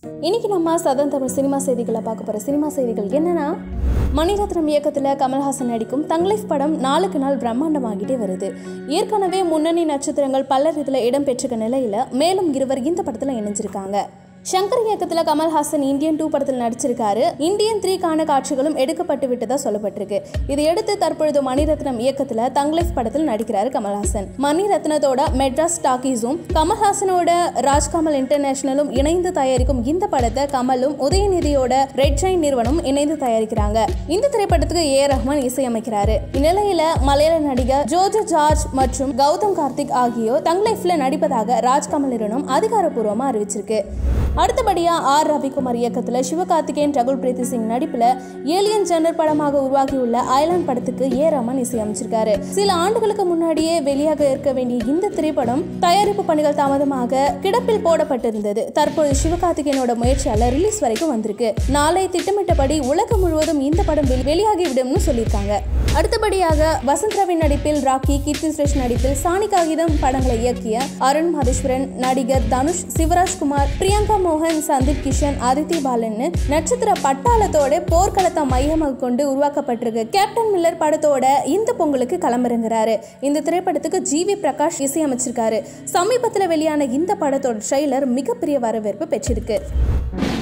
இன்னைக்கு நம்ம சதன் தமிழ் சினிமா செய்திகளை பார்க்க போகிற சினிமா செய்திகள் என்னன்னா மணிரத்னம் இயக்கத்தில் கமல்ஹாசன் நடிக்கும் தங் லைஃப் படம் நாளுக்கு நாள் பிரம்மாண்டமாகிட்டே வருது ஏற்கனவே முன்னணி நட்சத்திரங்கள் பலர் இதில் இடம் பெற்றுக்க நிலையில் மேலும் இருவர் இந்த படத்தில் இணைஞ்சிருக்காங்க சங்கர் இயக்கத்தில் கமல்ஹாசன் இந்தியன் டூ படத்தில் நடிச்சிருக்காரு இந்தியன் த்ரீக்கான காட்சிகளும் எடுக்கப்பட்டு விட்டதா சொல்லப்பட்டிருக்கு இதையடுத்து தற்பொழுது மணிரத்னம் இயக்கத்தில் தங் லைஃப் படத்தில் நடிக்கிறாரு கமல்ஹாசன் மணிரத்னத்தோட மெட்ராஸ் டாக்கீஸும் கமல்ஹாசனோட ராஜ்கமல் இன்டர்நேஷனலும் இணைந்து தயாரிக்கும் இந்த படத்தை கமலும் உதயநிதியோட ரெட் ஷைன் நிறுவனம் இணைந்து தயாரிக்கிறாங்க இந்த திரைப்படத்துக்கு ஏ ரஹ்மான் இசையமைக்கிறாரு இந்நிலையில மலையாள நடிகர் ஜோஜோ ஜார்ஜ் மற்றும் கௌதம் கார்த்திக் ஆகியோர் தங் லைஃப்ல நடிப்பதாக ராஜ்கமல் நிறுவனம் அதிகாரப்பூர்வமா அறிவிச்சிருக்கு அடுத்தபடியா ஆர் ரவிக்குமார் இயக்கத்துல சிவகார்த்திகேயன் ரகுல் பிரீத்தி சிங் நடிப்புல ஏலியன் ஜென்னர் படமாக உருவாகியுள்ள ஐலாண்ட் படத்துக்கு ஏ ரமன் இசையமைச்சிருக்காரு சில ஆண்டுகளுக்கு முன்னாடியே வெளியாக இருக்க வேண்டிய இந்த திரைப்படம் தயாரிப்பு பணிகள் தாமதமாக கிடப்பில் போடப்பட்டிருந்தது தற்போது சிவகார்த்திகேயனோட முயற்சியால ரிலீஸ் வரைக்கும் வந்திருக்கு நாளை திட்டமிட்டபடி உலகம் முழுவதும் இந்த படம் வெளி- வெளியாகிவிடும்னு சொல்லியிருக்காங்க அடுத்தபடியாக வசந்த் ரவி நடிப்பில் ராக்கி கீர்த்தி சுரேஷ் நடிப்பில் சாணி காகிதம் படங்களை இயக்கிய அருண் மகேஸ்வரன் நடிகர் தனுஷ் சிவராஜ்குமார் பிரியங்கா மோகன் சந்தீப் கிஷன் அதித்தி பாலன்னு நட்சத்திர பட்டாளத்தோட போர்க்களத்தை மையமாக கொண்டு உருவாக்கப்பட்டிருக்கு கேப்டன் மில்லர் படத்தோட இந்த பொங்கலுக்கு களமிறங்குறாரு இந்த திரைப்படத்துக்கு ஜிவி பிரகாஷ் இசையமைச்சிருக்காரு சமீபத்தில் வெளியான இந்த படத்தோட ட்ரெய்லர் மிகப்பெரிய வரவேற்பு பெற்றிருக்கு